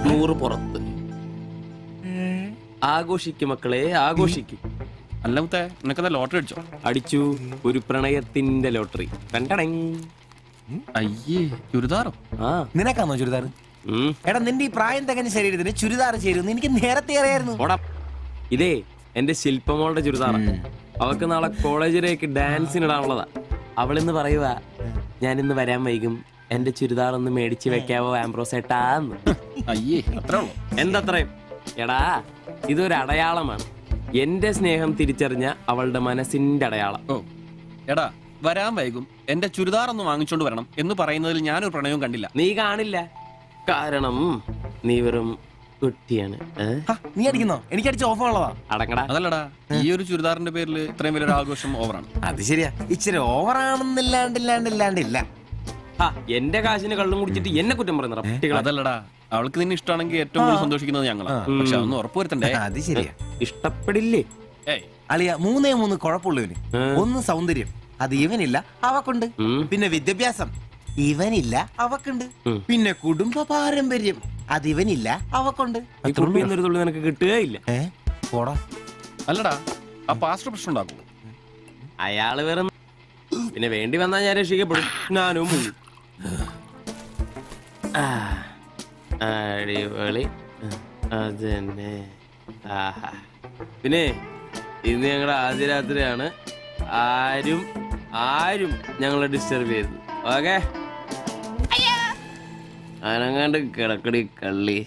നൂറ് പുറത്ത് ആഘോഷിക്കും മക്കളെ ആഘോഷിക്കും അല്ല മുത്തേ നിനക്കത് ലോട്ടറി അടിച്ചോ അടിച്ചു ഒരു പ്രണയത്തിന്റെ ലോട്ടറി രണ്ടടങ് അയ്യേ ചുരിദാറോ ആ നിനക്കാന്നോ ചുരിദാർ ഉം. എടാ നിന്റെ ഈ പ്രായം തികഞ്ഞ ശരീരത്തിന് ചുരിദാർ ചേരുന്നു എനിക്ക് നേരത്തെ അറിയായിരുന്നു പോടാ. ഇതേ എന്റെ ശില്പമോളുടെ ചുരിദാറാ അവക്ക് നാളെ കോളേജിലേക്ക് ഡാൻസിനിടാനുള്ളതാ അവളിന്ന് പറയുക ഞാൻ ഇന്ന് വരാൻ വൈകും എന്റെ ചുരിദാർ ഒന്ന് മേടിച്ച് വെക്കാവോ ആംബ്രോസ് ഏട്ടാന്ന് അയ്യേ അത്രേ ഉള്ളൂ എന്തത്രയും എടാ ഇതൊരു അടയാളമാണ് എന്റെ സ്നേഹം തിരിച്ചറിഞ്ഞ അവളുടെ മനസ്സിന്റെ അടയാളം ഓ എടാ വരാൻ വൈകും എന്റെ ചുരിദാർ ഒന്ന് വാങ്ങിച്ചോണ്ട് വരണം എന്ന് പറയുന്നതിൽ ഞാനൊരു പ്രണയവും കണ്ടില്ല നീ കാണില്ല കാരണം നീ വെറും കുട്ടിയാണ് ഏ? ഹ, നീ അടിക്കുന്നോ എനിക്ക് അടിച്ച ഓഫ് ഉള്ളതാ അടങ്ങടാ അതല്ലടാ ഈ ഒരു ചുരിദാറിന്റെ പേരിൽ ഇത്രയും വലിയൊരു ആഘോഷം ഓവറാണ് അത് ശരിയാ ഇച്ചിരി ഓവറാണെന്നില്ലാണ്ടില്ലാണ്ടില്ലാണ്ടില്ല ഹാ, എന്റെ കാശിന് കള്ളും കുടിച്ചിട്ട് എന്നെ കുറ്റം പറയുന്ന കുട്ടികളെ അതല്ലടാ അവൾക്ക് നിന്നെ ഇഷ്ടമാണെങ്കിൽ ഏറ്റവും കൂടുതൽ സന്തോഷിക്കുന്നത് ഞങ്ങളാ പക്ഷെ അതൊന്നും ഉറപ്പുവരുത്തണ്ടേ അത് ശരിയാ ഇഷ്ടപ്പെടില്ലേ ഏയ് അളിയ മൂന്നേ മൂന്ന് കുഴപ്പമുള്ളവന് ഒന്ന് സൗന്ദര്യം അത് ഇവനില്ല അവക്കുണ്ട് ഉം. പിന്നെ വിദ്യാഭ്യാസം ഇവനില്ല അവക്കുണ്ട് ഉം. പിന്നെ കുടുംബ പാരമ്പര്യം അത് ഇവനില്ല അവക്കുണ്ട് ഈ കുപ്പിയിൽ നിന്നൊരു തുള്ളി നിനക്ക് കിട്ടുകയില്ല ഏ പോടാ അല്ലടാ ആ പാസ്റ്റർ പ്രശ്നം ഉണ്ടാക്കും അയാള് വേറെ പിന്നെ വേണ്ടി വന്നാൽ ഞാൻ രക്ഷിക്കപ്പെടും ഞാനും മുങ്ങും. ആ, അടിപൊളി അത് തന്നെ ആഹാ പിന്നെ ഇന്ന് ഞങ്ങളുടെ ആദ്യ രാത്രിയാണ് ആരും ആരും ഞങ്ങളെ ഡിസ്റ്റർബ് ചെയ്തത് ഓക്കെ അനങ്ങാണ്ട് കിടക്കടി കള്ളി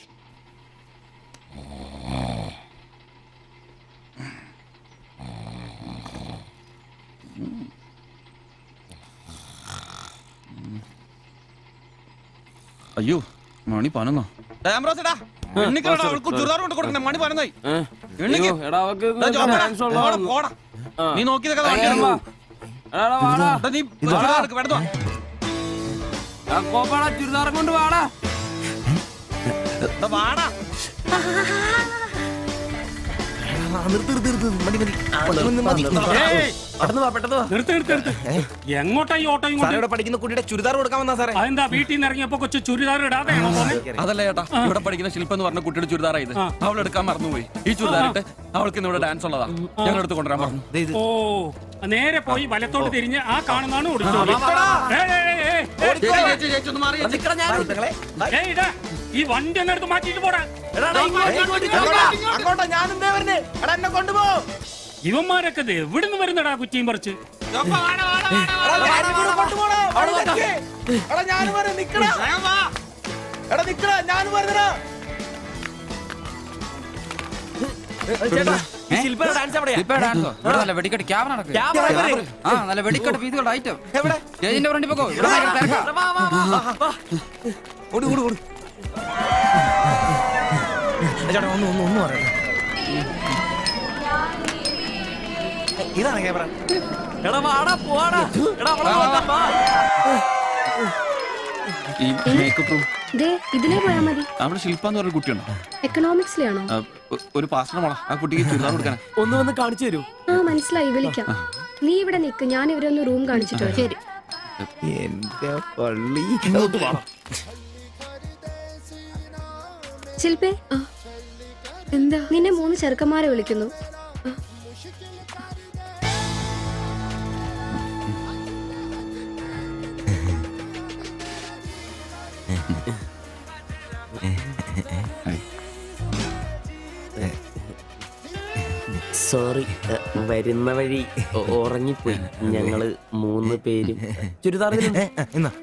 അയ്യോ മണി പനന്നോ അവൾക്ക് ചുരിദാർ കൊണ്ട് കൊടുക്കണേ മണി പനന്നായി ഏ? എണ്ണിക്ക്. അയ്യോ, എടാ അവക്ക് ദാ ജോബിനെ, ഡാൻസ് പോടാ, ഉള്ളതാണ്. പോടാ. ആ. നീ നോക്കിയതൊക്കെ എടാ, വാങ്ങിയാ വാ. എടാ, വാടാ. എടാ, നീ ചുരിദാർ എടുക്ക്, വേണ്ടതോ? ആ കോപ്പാടാ ചുരിദാറും കൊണ്ട് വാടാ എടാ, വാടാ. ആ, നിർത്ത് നിർത്ത് നിർത്ത് മതി മതി ആ, മതി, മതി. ഏയ്, പെട്ടെന്ന് വാ പെട്ടെന്ന് വാ നിർത്ത് നിർത്ത് നിർത്ത് എങ്ങോട്ടാ ഈ ഓട്ടോ സാറേ ഇങ്ങോട്ട് ഇവിടെ പഠിക്കുന്ന കുട്ടിയുടെ ചുരിദാർ കൊടുക്കാൻ വന്നാ സാറേ അതെന്താ വീട്ടിൽ നിന്ന് ഇറങ്ങിയപ്പോ കൊച്ചു ചുരിദാർ ഇടാതെയാണോ പോന്നെ അതല്ല ചേട്ടാ ഇവിടെ പഠിക്കുന്ന ശില്പം എന്ന് പറഞ്ഞ കുട്ടിയുടെ ചുരിദാറാ ഇത് അവൾ എടുക്കാൻ മറന്നുപോയി ഈ ചുരിദാർ ഇട്ട് അവൾക്ക് ഇന്ന് ഇവിടെ ഡാൻസ് ഉള്ളതാ ഞങ്ങൾ എടുത്ത് കൊണ്ടുവരാൻ പറഞ്ഞു ദേ ഇത് ഓ നേരെ പോയി വലത്തോട്ട് തിരിഞ്ഞ് ആ കാണുന്നതാണ് ഓടിച്ചോളി സുഹൃത്തുക്കളെ, ഏയ് ഇതാ ഈ വണ്ടി ഒന്ന് എടുത്ത് മാറ്റിട്ട് പോടാ അങ്ങോട്ടാ ഞാനും ദേ വരുന്നേ എടാ എന്നെ കൊണ്ടുപോ ഇവന്മാരൊക്കെ ഇത് എവിടുന്ന് വരുന്നടാ കുറ്റിയും പറിച്ച് എടാ, ഞാനും കൂടെ കൊണ്ടുപോടാ. അവിടെ നിക്ക്. എടാ, ഞാനും വരാം, നിക്കടാ. എടാ, നിക്കടാ, ഞാനും വരുന്നെടാ. ചേട്ടാ, ഈ ശില്പയുടെ ഡാൻസ് എവിടെയാ? ഇപ്പൊ ഡാൻസോ ഇവിടെ നല്ല വെടിക്കെട്ട് ക്യാമറ നടക്ക് ക്യാമറ എവിടെ? ആ നല്ല വെടിക്കെട്ട് പീസുകളുടെ ഐറ്റം എവിടെ? സ്റ്റേജിന്റെ ഫ്രണ്ടിൽ പോകോ ഇവിടെ ഭയങ്കര തിരക്കാ. വാ, വാ, വാ, വാ, വാ. ഓടി, ഓടി, ഓടി. ഏ, ചേട്ടാ, ഒന്ന്, ഒന്ന്, ഒന്ന് പറയട്ടെ. ഇതാണ് ക്യാമറ എടാ വാടാ പോവാടാ എടാ അവളെ നോക്കാം, വാ. ഈ മേക്കപ്പ് റൂം ദേ ഇതിലേ പോയാ മതി അവിടെ ശില്പ എന്ന് പറഞ്ഞ കുട്ടിയുണ്ടോ എക്കണോമിക്സിലാണോ ആ, ഒ- ഒരു പാസ്റ്റർ മോളാ ആ കുട്ടിക്ക് ചുരിദാർ കൊടുക്കാനാ ഒന്ന് വന്ന് കാണിച്ചു തരൂ ആ മനസ്സിലായി വിളിക്കാം നീ ഇവിടെ നിക്ക് ഞാൻ ഇവരെ ഒന്ന് റൂം കാണിച്ചിട്ട് വരാം. ശരി എന്റെ പള്ളി ഇങ്ങോട്ട് വാ ശില്പേ എന്താ നിന്നെ മൂന്ന് ചെറുക്കന്മാരെ വിളിക്കുന്നു സോറി വരുന്ന വഴി ഒ- ഉറങ്ങിപ്പോയി ഞങ്ങള് മൂന്ന് പേരും ചുരിദാർ ഇതിലുണ്ട്. ഏ, ഏ, എന്നാ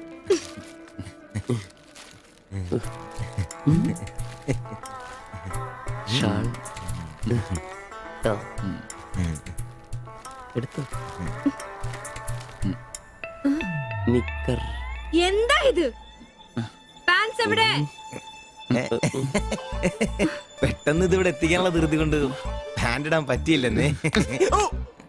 ഷാൾ ആ. എടുത്തോ നിക്കർ എന്താ ഇത് പാൻസ് എവിടെ പെട്ടെന്ന് ഇത് ഇവിടെ എത്തിക്കാനുള്ള ധൃതി കൊണ്ട് പാൻറ് ഇടാൻ പറ്റിയില്ലെന്നേ ഓ!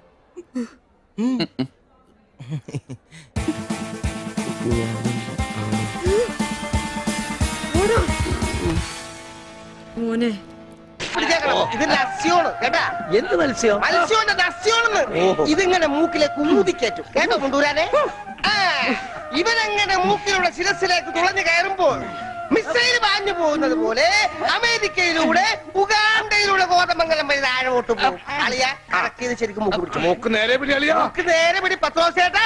മോനെ ഇത് നസ്യോണ് കേട്ടാ എന്ത് മത്സ്യം മത്സ്യോന്റെ നസ്യോണെന്ന് ഇതിങ്ങനെ മൂക്കിലേക്ക് ഊതിക്കയറ്റും കേട്ടോ കൊണ്ടുവരാനെ ആ, ഇവനങ്ങനെ മൂക്കിലൂടെ ശിരസിലേക്ക് തുളഞ്ഞു കയറുമ്പോൾ മിസൈൽ പാഞ്ഞു പോകുന്നത് പോലെ അമേരിക്കയിലൂടെ ഉഗാണ്ടയിലൂടെ കോതമംഗലം വഴി താഴോട്ട് പോകും അളിയ കറക്റ്റ് ചെയ്ത് ശരിക്കും മൂക്ക് പിടിച്ചു മൂക്ക് നേരെ പിടി അളിയാ മൂക്ക് നേരെ പിടി പത്രോസേട്ടാ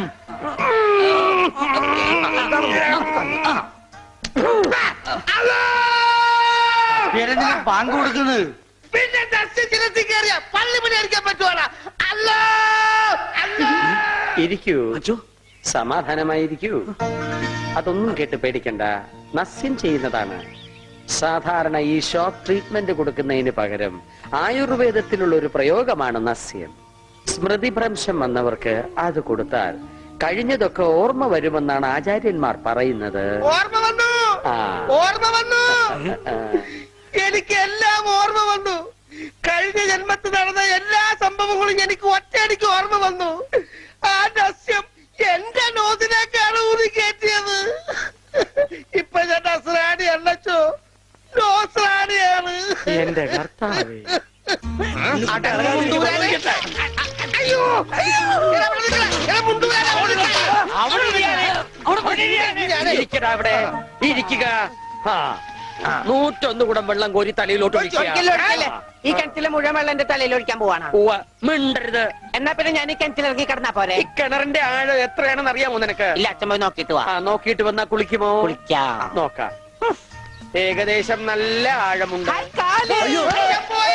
ബാങ്ക് കൊടുക്കുന്നത് പിന്നെ ദർശന ചിലത്തിൽ കയറിയ പള്ളി പണി അടിക്കാൻ പറ്റുവാടാ അല്ലോ അല്ലോ ഇരിക്കൂ സമാധാനമായിരിക്കൂ അതൊന്നും കേട്ട് പേടിക്കണ്ട നസ്യം ചെയ്യുന്നതാണ് സാധാരണ ഈ ഷോക്ക് ട്രീറ്റ്മെന്റ് കൊടുക്കുന്നതിന് പകരം ആയുർവേദത്തിലുള്ള ഒരു പ്രയോഗമാണ് നസ്യം സ്മൃതിഭ്രംശം വന്നവർക്ക് അത് കൊടുത്താൽ കഴിഞ്ഞതൊക്കെ ഓർമ്മ വരുമെന്നാണ് ആചാര്യന്മാർ പറയുന്നത് ഓർമ്മ വന്നു ആ. ഓർമ്മ വന്നു ആ, എനിക്ക് എല്ലാം ഓർമ്മ വന്നു കഴിഞ്ഞ ജന്മത്തിൽ നടന്ന എല്ലാ സംഭവങ്ങളും എനിക്ക് ഒറ്റയടിക്ക് ഓർമ്മ വന്നു ആ നസ്യം എന്റെ നോസിലേക്കാണ് ഊതി കയറ്റിയത് ഇപ്പൊ ഞാൻ നസ്രാണി അല്ലച്ചോ നോസ്രാണിയാണ് എന്റെ കർത്താവേ മുണ്ടൂരാനെ. അയ്യോ അയ്യോ എടാ, അവിടെ നിൽക്കടാ. എടാ, മുണ്ടൂരാനെ, അവിടെ നിൽക്കടാ. ഇരിക്കടാ അവിടെ ഇരിക്കുക ആ. നൂറ്റൊന്ന് കുടം വെള്ളം കോരി തലയിലോട്ട് ഒഴിക്കുക. ഈ കിണറ്റിലെ മുഴുവൻ വെള്ളം എന്റെ തലയിൽ ഒഴിക്കാൻ പോവാണ് ഉവ്വ, മിണ്ടരുത് എന്നാ പിന്നെ ഞാൻ ഈ കിണറ്റിൽ ഇറങ്ങി കിടന്നാ പോരെ ഈ കിണറിന്റെ ആഴം എത്രയാണെന്ന് അറിയാമോ നിനക്ക് ഇല്ല അച്ഛൻ പോയി നോക്കിട്ട് വാ ആ നോക്കിയിട്ട് വന്നാ കുളിക്കുമോ കുളിക്കാം നോക്കാം ഏകദേശം നല്ല ആഴമുണ്ട് അയ്യോ ഞാൻ പോയി.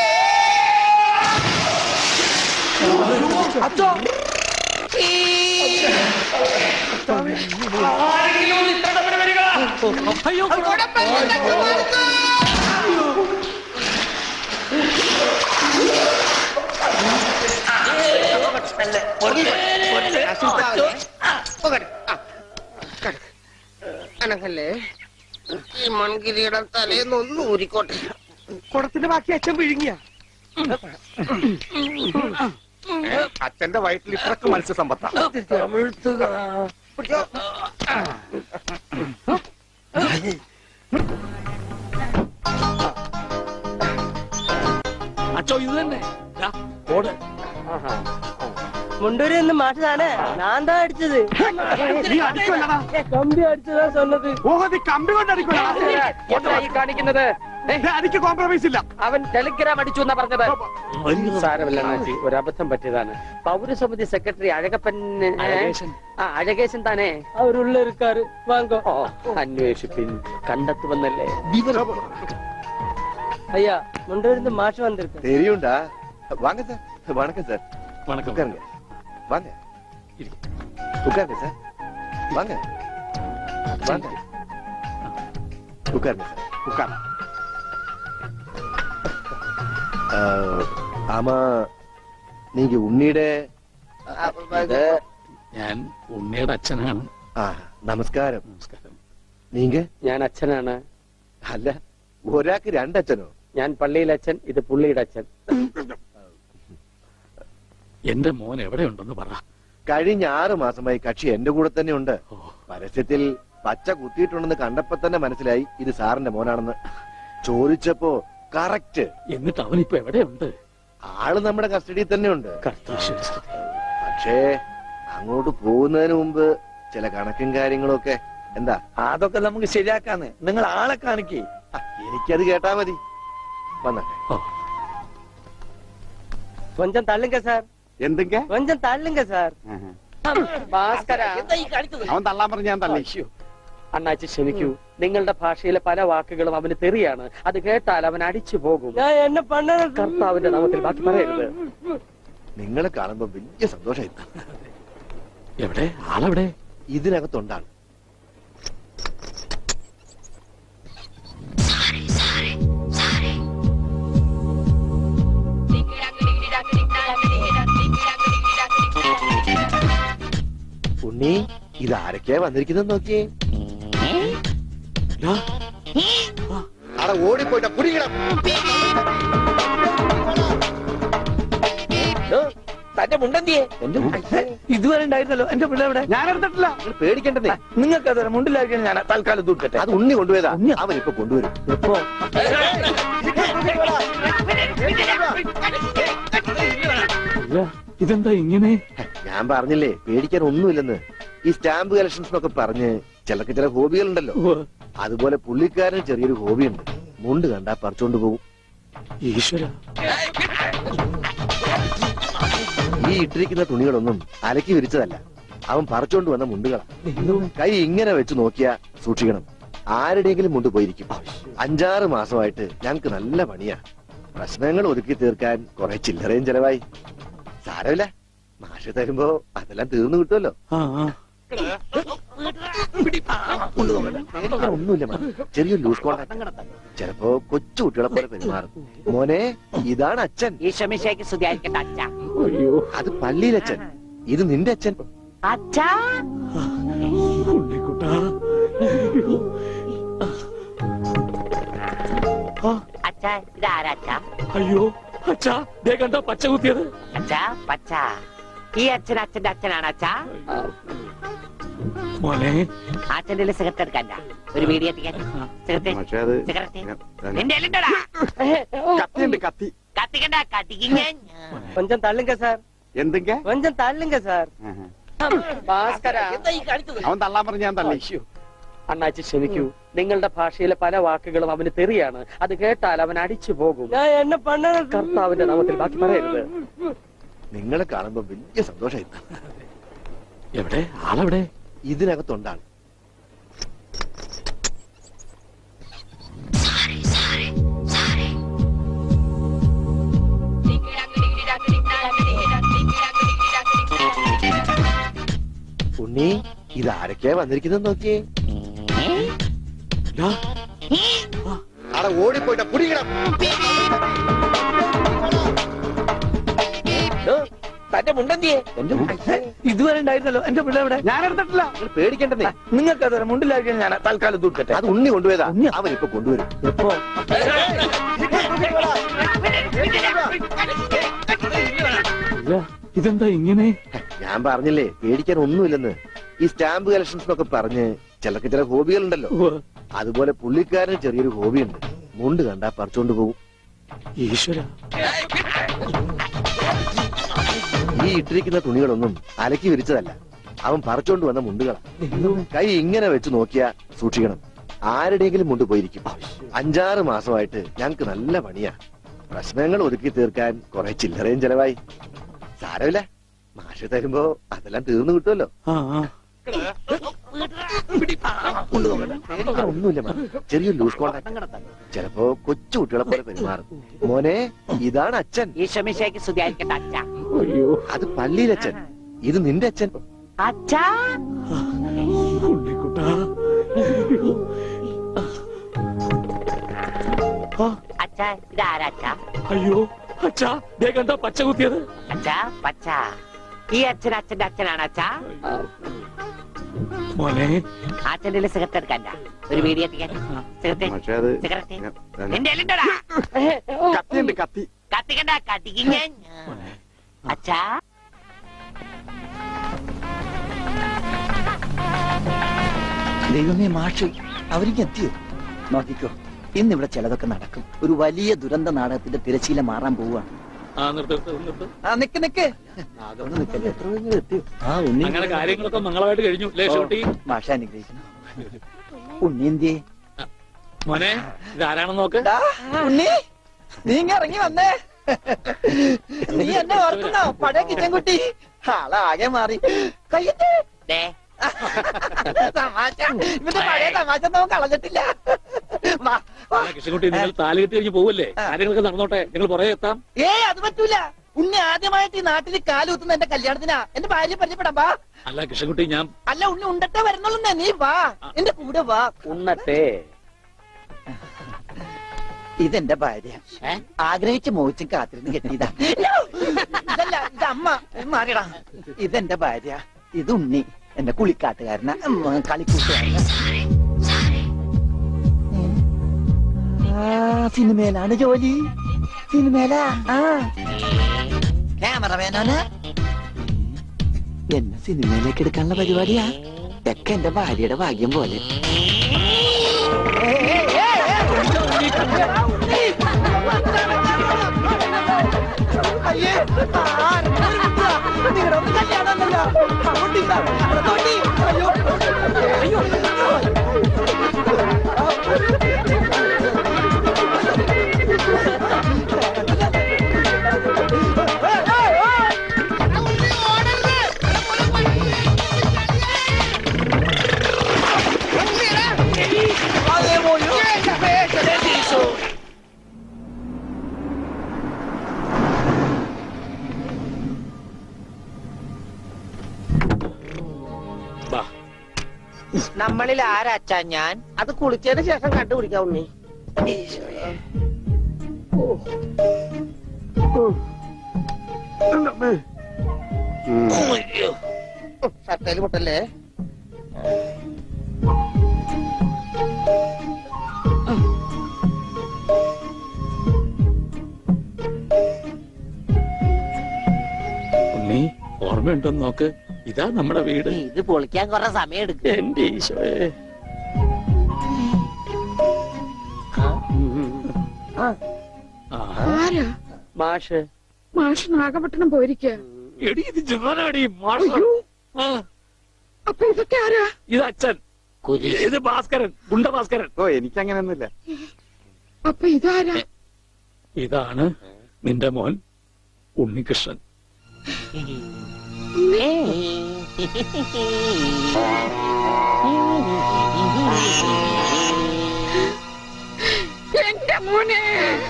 കുഴപ്പമില്ല, ചുമ്മാ അനങ്ങല്ലേ ഈ മൺകിരിയുടെ തലേന്ന് ഒന്ന് ഊരിക്കോട്ടെ കുടത്തിന്റെ ബാക്കി അച്ഛൻ വിഴുങ്ങിയ അച്ഛന്റെ വയറ്റിൽ ഇത്രക്ക് മത്സ്യസമ്പത്താ അച്ചോ ഇത് തന്നെ ദാ, ഓട് മുണ്ടൂരിൽ നിന്ന് മാറ്റതാണ് ഞാൻ താ അടിച്ചത് കമ്പി അടിച്ചതാ சொன்னது ഓഹതി കമ്പി കൊണ്ട് അടിക്കൂല എന്താ ഈ കാണിക്കുന്നത് ഏ, എനിക്ക് കോംപ്രമൈസ് ഇല്ല അവൻ ടെലിഗ്രാം അടിച്ചു എന്നാ പറഞ്ഞത് സാരമില്ല അണ്ണാച്ചി ഒരു അബദ്ധം പറ്റിയതാണ് പൗരസമിതി സെക്രട്ടറി അഴകപ്പൻ ഏ? ആ അഴകേശൻ താനേ അവരുള്ള இருக்காரு വാങ്ങോ ഓ അന്വേഷിപ്പിൻ കണ്ടെത്തുമെന്നല്ലേ ஐயா முண்டூர்ந்து மாற்று வந்திருக்கு தெரியும்டா வாங்க சார் வணக்கம் சார் வணக்கம். உட்காருங்க வாங்க உட்காருங்க சார் வாங்க வாங்க உட்காருங்க சார் உட்கார் ஆமா நீங்க உன்னிட ഇത് ഞാൻ ഉണ്ണിയുടെ അച്ഛനാണ് ആ നമസ്കാരം നമസ്കാരം നീങ്ക ഞാൻ അച്ഛനാണ് അല്ല ഒരാൾക്ക് രണ്ടച്ഛനോ ഞാൻ പള്ളിയിലെ അച്ഛൻ ഇത് പുള്ളിയുടെ അച്ഛൻ എന്റെ മോൻ എവിടെയുണ്ടെന്ന് പറ കഴിഞ്ഞ ആറ് മാസമായി കക്ഷി എന്റെ കൂടെ തന്നെ ഉണ്ട് ഓ. പരസ്യത്തിൽ പച്ച കുത്തിയിട്ടുണ്ടെന്ന് കണ്ടപ്പോ തന്നെ മനസ്സിലായി ഇത് സാറിന്റെ മോനാണെന്ന് ചോദിച്ചപ്പോ കറക്റ്റ് എന്നിട്ട് അവനിപ്പോ എവിടെയുണ്ട് ആള് നമ്മുടെ കസ്റ്റഡിയിൽ തന്നെ ഉണ്ട് കർത്താശ്വരി സ്തുതി. പക്ഷേ അങ്ങോട്ട് പോകുന്നതിന് മുമ്പ് ചില കണക്കും കാര്യങ്ങളും ഒക്കെ എന്താ അതൊക്കെ നമുക്ക് ശരിയാക്കാന്ന് നിങ്ങൾ ആളെ കാണിക്കേ ആ, എനിക്കത് കേട്ടാ മതി വന്നട്ടെ ഓ கொஞ்சம் தள்ளுங்க சார் എന്തൊക്കെ கொஞ்சம் தள்ளுங்க சார் ഭാസ്കര അവൻ തള്ളാൻ പറഞ്ഞ ഞാൻ തള്ളി അയ്യോ. അണ്ണാച്ചി ക്ഷമിക്കൂ നിങ്ങളുടെ ഭാഷയിലെ പല വാക്കുകളും അവന് തെറിയാണ് അത് കേട്ടാൽ അവൻ അടിച്ചു പോകും நான் என்ன பண்ண കർത്താവിന്റെ നാമത്തിൽ ബാക്കി പറയരുത് നിങ്ങളെ കാണുമ്പോ വലിയ സന്തോഷമായി എവിടെ ആളെവിടെ ഇതിനകത്തുണ്ടാണ് ഉണ്ണി ഇത് ആരൊക്കെയാ വന്നിരിക്കുന്നത് നോക്കിയേ അവിടെ ഓടിപ്പോയിട്ട കുടിക്കണം തന്റെ മുണ്ടെന്തിയെ ഇതുവരെ ഉണ്ടായിരുന്നല്ലോ എന്റെ പിള്ള എവിടെ ഞാൻ എടുത്തിട്ടില്ല പേടിക്കണ്ടേ നിങ്ങൾക്ക് അത് മുണ്ടിലായിരിക്കും ഞാൻ തൽക്കാലം ദൂക്കട്ടെ അത് ഉണ്ണി കൊണ്ടുപോയതാ അവൻ ഇപ്പൊ കൊണ്ടുവരും അല്ല ഇതെന്താ ഇങ്ങനെ ഞാൻ പറഞ്ഞില്ലേ പേടിക്കാൻ ഒന്നുമില്ലെന്ന് ഈ സ്റ്റാമ്പ് കളക്ഷൻസ് എന്നൊക്കെ പറഞ്ഞ് ചിലർക്ക് ചില ഹോബികളുണ്ടല്ലോ അതുപോലെ പുള്ളിക്കാരന് ചെറിയൊരു ഹോബിയുണ്ട് മുണ്ട് കണ്ടാ പറിച്ചോണ്ട് പോകും ഈശ്വര ഈ ഇട്ടിരിക്കുന്ന തുണികളൊന്നും അലക്കി വിരിച്ചതല്ല അവൻ പറിച്ചോണ്ട് വന്ന മുണ്ടുകളാ കൈ ഇങ്ങനെ വെച്ച് നോക്കിയാ സൂക്ഷിക്കണം ആരുടെയെങ്കിലും മുണ്ട് പോയിരിക്കും അഞ്ചാറ് മാസമായിട്ട് ഞങ്ങക്ക് നല്ല പണിയാ പ്രശ്നങ്ങൾ ഒതുക്കി തീർക്കാൻ കുറെ ചില്ലറയും ചെലവായി സാരമില്ല മാഷ് തരുമ്പോ അതെല്ലാം തീർന്നു കിട്ടുമല്ലോ ആ ആ ഒന്നുമില്ല മോനെ. ചെറിയൊരു ലൂസ് കോണ്ടാക്ട് ചിലപ്പോ കൊച്ചു കുട്ടികളെ പോലെ പെരുമാറും മോനെ ഇതാണ് അച്ഛൻ ഈശോമിശേക്ക് സ്തുതിയായിരിക്കട്ടെ അച്ഛ അയ്യോ അത് പള്ളിയിലച്ഛൻ ഇത് നിന്റെ അച്ഛൻ അച്ഛ ഉണ്ണിക്കുട്ടാ അച്ഛ ഇതാരാ അച്ഛ അയ്യോ അച്ഛാ ദേ കണ്ട പച്ച കുത്തിയത് അച്ഛ പച്ച ഈ അച്ഛൻ അച്ഛന്റെ അച്ഛനാണ് അച്ഛ മോനെ അച്ഛന്റെ സിഗരറ്റ് എടുക്കണ്ട ഒരു വീഡിയോ എത്തിക്കാൻ സിഗരറ്റ് സിഗരറ്റ് നിന്റെ എല്ലുണ്ടോടാ കത്തിയുണ്ട് കത്തി കത്തിക്കണ്ട കത്തിക്കിങ്ങ കൊഞ്ചം തള്ളുങ്ക സാർ എന്തൊക്കെ കൊഞ്ചം തള്ളുങ്ക സാർ ഭാസ്കര അവൻ തള്ളാൻ പറഞ്ഞ ഞാൻ തള്ളി അണ്ണാച്ചി ക്ഷമിക്കൂ നിങ്ങളുടെ ഭാഷയിലെ പല വാക്കുകളും അവന് തെറിയാണ് അത് കേട്ടാൽ അവൻ അടിച്ചു പോകും ഞാൻ എന്നെ പണ്ണ കർത്താവിന്റെ നാമത്തിൽ ബാക്കി പറയരുത് നിങ്ങളെ കാണുമ്പോ വലിയ സന്തോഷമായിരുന്നു എവിടെ ആളെവിടെ ഇതിനകത്തുണ്ടാണ് ഉണ്ണി ഇത് ആരൊക്കെയാ വന്നിരിക്കുന്നത് നോക്കിയേ അവിടെ ഓടിപ്പോയിട്ട പുടിക്കണം തന്റെ മുണ്ടെന്തിയെ ഇതുവരെ ഉണ്ടായിരുന്നല്ലോ എന്റെ പിള്ള എവിടെ ഞാൻ എടുത്തിട്ടില്ല നിങ്ങൾ പേടിക്കേണ്ടതേ നിങ്ങൾക്ക് അത് മുണ്ടില്ലായിരിക്കും ഞാൻ തൽക്കാലം തൂക്കട്ടെ അത് ഉണ്ണി കൊണ്ടുപോയതാ അവൻ ഇപ്പൊ കൊണ്ടുവരും എപ്പോ ഇല്ല, ഇതെന്താ ഇങ്ങനെ ഞാൻ പറഞ്ഞില്ലേ പേടിക്കാൻ ഒന്നുമില്ലെന്ന് ഈ സ്റ്റാമ്പ് കളക്ഷൻസ് എന്നൊക്കെ പറഞ്ഞ് ചിലർക്ക് ചില ഹോബികളുണ്ടല്ലോ അതുപോലെ പുള്ളിക്കാരന് ചെറിയൊരു ഹോബിയുണ്ട് മുണ്ട് കണ്ടാ പറിച്ചോണ്ട് പോകും ഈശ്വര ഈ ഇട്ടിരിക്കുന്ന തുണികളൊന്നും അലക്കി വിരിച്ചതല്ല അവൻ പറിച്ചോണ്ട് വന്ന മുണ്ടുകളാ കൈ ഇങ്ങനെ വെച്ച് നോക്കിയാ സൂക്ഷിക്കണം ആരുടെയെങ്കിലും മുണ്ട് പോയിരിക്കും അഞ്ചാറ് മാസമായിട്ട് ഞങ്ങക്ക് നല്ല പണിയാ പ്രശ്നങ്ങൾ ഒതുക്കി തീർക്കാൻ കുറെ ചില്ലറയും ചെലവായി സാരമില്ല മാഷ് തരുമ്പോ അതെല്ലാം തീർന്നു കിട്ടുമല്ലോ ആ ആ ഒന്നുമില്ല മോനെ. ചെറിയൊരു ലൂസ് കോണ്ടാക്ട് ചിലപ്പോ കൊച്ചു കുട്ടികളെ പോലെ പെരുമാറും മോനെ ഇതാണ് അച്ഛൻ ഈശോമിശേക്ക് സ്തുതിയായിരിക്കട്ടെ അച്ഛ അയ്യോ അത് പള്ളിയിലച്ഛൻ ഇത് നിന്റെ അച്ഛൻ അച്ഛ ഉണ്ണിക്കുട്ടാ അച്ഛ ഇതാരാ അച്ഛ അയ്യോ അച്ഛാ ദേ കണ്ട പച്ച കുത്തിയത് അച്ഛ പച്ച ഈ അച്ഛൻ അച്ഛന്റെ അച്ഛനാണ് അച്ഛ മോനെ അച്ഛന്റെ സിഗരറ്റ് എടുക്കണ്ട ഒരു വീഡിയോ എത്തിക്കാൻ സിഗരറ്റ് സിഗരറ്റ് നിന്റെ എല്ലുണ്ടോടാ കത്തിയുണ്ട് കത്തി കത്തിക്കണ്ട കത്തിക്കിങ്ങ അച്ഛാ ദൈവമേ മാഷ് അവരിക്ക് എത്തിയോ നോക്കിക്കോ ഇന്നിവിടെ ചിലതൊക്കെ നടക്കും ഒരു വലിയ ദുരന്ത നാടകത്തിന്റെ തിരശീല മാറാൻ പോവുകയാണ് ആ നിർത്ത് നിർത്ത് നിർത്ത് ആ നിക്ക് നിക്ക് അതൊന്നും നിക്കല്ലേ എത്ര വേഗം എത്തിയോ ആ ഉണ്ണി അങ്ങനെ കാര്യങ്ങളൊക്കെ മംഗളമായിട്ട് കഴിഞ്ഞു ലേ ഷൂട്ടി മാഷ അനുഗ്രഹിക്കുന്നു ഉണ്ണി എന്തിയെ മോനെ ഇതാരാണെന്ന് നോക്ക് ഡാ, ഉണ്ണി നീ ഇങ്ങ് ഇറങ്ങി വന്നേ നീ എന്നെ ഓർക്കുന്നോ പഴയ കിച്ചൻ കുട്ടി ആളാകെ മാറി കയ്യത്തെ ദേ തമാശ ഇവന്റെ പഴയ തമാശ നമുക്ക് കളഞ്ഞിട്ടില്ല വാ വാ കൃഷ്ണൻകുട്ടി നിങ്ങൾ താലി കെട്ടി കഴിഞ്ഞ് പോവല്ലേ കാര്യങ്ങളൊക്കെ നടന്നോട്ടെ നിങ്ങൾ പുറകെ എത്താം ഏയ് അത് പറ്റൂല ഉണ്ണി ആദ്യമായിട്ട് ഈ നാട്ടിൽ കാലുകുത്തുന്ന എന്റെ കല്യാണത്തിനാ എന്റെ ഭാര്യ പരിചയപ്പെടാം വാ അല്ല കൃഷ്ണൻകുട്ടി ഞാൻ അല്ല ഉണ്ണി ഉണ്ടട്ടെ വരുന്നുള്ളൂ നീ വാ എന്റെ കൂടെ വാ ഉണ്ണട്ടെ ഇതെന്റെ ഭാര്യ ആഗ്രഹിച്ച് മോഹിച്ചും കാത്തിരുന്ന് കെട്ടിയതാ ഇതല്ല ഇത് അമ്മ മാറിയടാ ഇതെന്റെ ഭാര്യ ഇത് ഉണ്ണി എന്റെ കുളിക്കാട്ടുകാരന കളിക്കൂട്ടുകാരന ആ സിനിമയിലാണ് ജോലി സിനിമയിലാ ആ ക്യാമറമാനാണ് എന്നെ സിനിമയിലേക്ക് എടുക്കാനുള്ള പരിപാടിയാ ഇതൊക്കെ എന്റെ ഭാര്യയുടെ ഭാഗ്യം പോലെ അയ്യേ നിങ്ങളുടെ കല്യാണമല്ലോ അങ്ങോട്ടില്ല അയ്യോ അയ്യോ നമ്മളിൽ ആരാച്ചാ ഞാൻ അത് കുളിച്ചതിന് ശേഷം കണ്ടുപിടിക്കാം ഉണ്ണി ഷർട്ടയിൽ മുട്ടല്ലേ ഉണ്ണി ഓർമ്മയുണ്ടോ നോക്ക് ഇതാ നമ്മുടെ വീട് ഇത് പൊളിക്കാൻ കുറെ സമയം എടുക്കും എന്റെ ഈശോയെ ആരാ മാഷ് മാഷ് നാഗപട്ടണം പോയിരിക്ക എടി ഇത് ഞാനാടി മാഷ അപ്പൊ ഇതൊക്കെ ആരാ ഇത് അച്ഛൻ ഇത് ഭാസ്കരൻ ഗുണ്ട ഭാസ്കരൻ ഓ എനിക്ക് അങ്ങനെയൊന്നുമില്ല അപ്പൊ ഇതാരാ ഇതാണ് നിന്റെ മോൻ ഉണ്ണികൃഷ്ണൻ എന്റെ മോനെ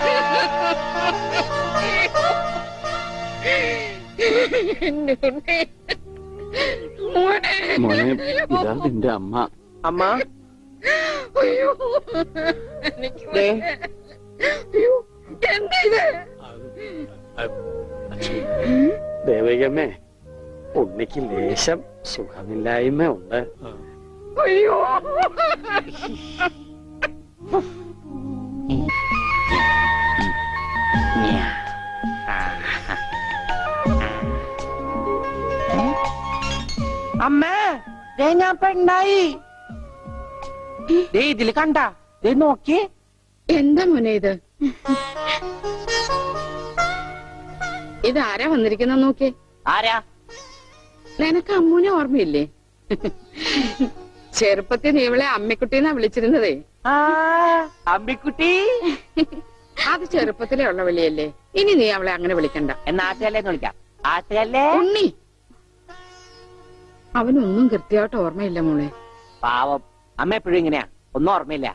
എന്റെ ഉണ്ണി. മോനെ മോനെ ഇതാ നിന്റെ അമ്മ അമ്മ അയ്യോ എനിക്ക് വയ്യ. അയ്യോ എന്താ ഇത് ദേവകമ്മേ ഉണ്ണിക്ക് ലേശം സുഖമില്ലായ്മ ഉണ്ട് അയ്യോ അമ്മേ ദേ ഞാൻ പെണ്ണായി ദേ ഇതില് കണ്ട ദേ നോക്കിയേ എന്താ മോനെ ഇത് ഇതാരാ വന്നിരിക്കുന്ന നോക്കേ ആരാ നിനക്ക് അമ്മൂനെ ഓർമ്മയില്ലേ ചെറുപ്പത്തിൽ നീ ഇവളെ അമ്മിക്കുട്ടീന്നാ വിളിച്ചിരുന്നതേ ആ അമ്മിക്കുട്ടി അത് ചെറുപ്പത്തിലേ ഉള്ള വിളിയല്ലേ ഇനി നീ അവളെ അങ്ങനെ വിളിക്കണ്ട എന്നാ ആട്ടുകല്ലേ വിളിക്കാം ആട്ടുകല്ലേ ഉണ്ണി അവനൊന്നും കൃത്യമായിട്ട് ഓർമ്മയില്ല മോളെ പാവം അമ്മ എപ്പോഴും ഇങ്ങനെയാ ഒന്നും ഓർമ്മയില്ല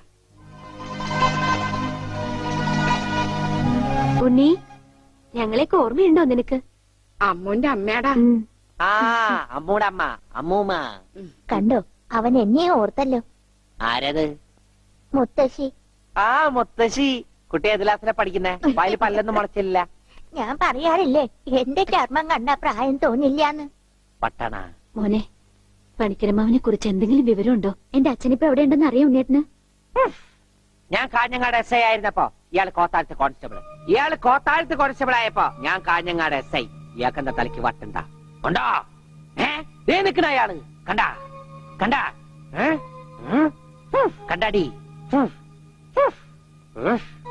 ഉണ്ണി ഞങ്ങളെയൊക്കെ ഓർമ്മയുണ്ടോ നിനക്ക് അമ്മൂന്റെ അമ്മയാടാ ആ അമ്മൂടെ അമ്മ അമ്മൂമ്മ കണ്ടോ അവൻ എന്നെ ഓർത്തല്ലോ ആരത് മുത്തശ്ശി ആ മുത്തശ്ശി കുട്ടി ഏത് ക്ലാസ്സിലാ പഠിക്കുന്നേ വായിൽ പല്ലൊന്നും മുളച്ചില്ല ഞാൻ പറയാറില്ലേ എന്റെ ചർമ്മം കണ്ട പ്രായം തോന്നില്ലാന്ന് പട്ടണ മോനെ പണിക്കരമാവിനെ കുറിച്ച് എന്തെങ്കിലും വിവരമുണ്ടോ എന്റെ അച്ഛനിപ്പോ എവിടെ ഉണ്ടെന്ന് അറിയാം ഉണ്ണേട്ടന് ഞാൻ കാഞ്ഞങ്ങാട് എസ് ഐ ആയിരുന്നപ്പോ ഇയാൾ കോത്താഴത്ത് കോൺസ്റ്റബിൾ ഇയാൾ കോത്താഴത്ത് കോൺസ്റ്റബിൾ ആയപ്പോ ഞാൻ കാഞ്ഞങ്ങാട് എസ് ഐ ഇയാൾക്ക് എന്താ തലയ്ക്ക് വട്ടുണ്ട ഉണ്ടോ ഏ ദേ നിക്കണ അയാള് കണ്ടാ കണ്ടാ ഏ ഉം? ഉം. കണ്ടാടി ഉം. ഉം. ഉം.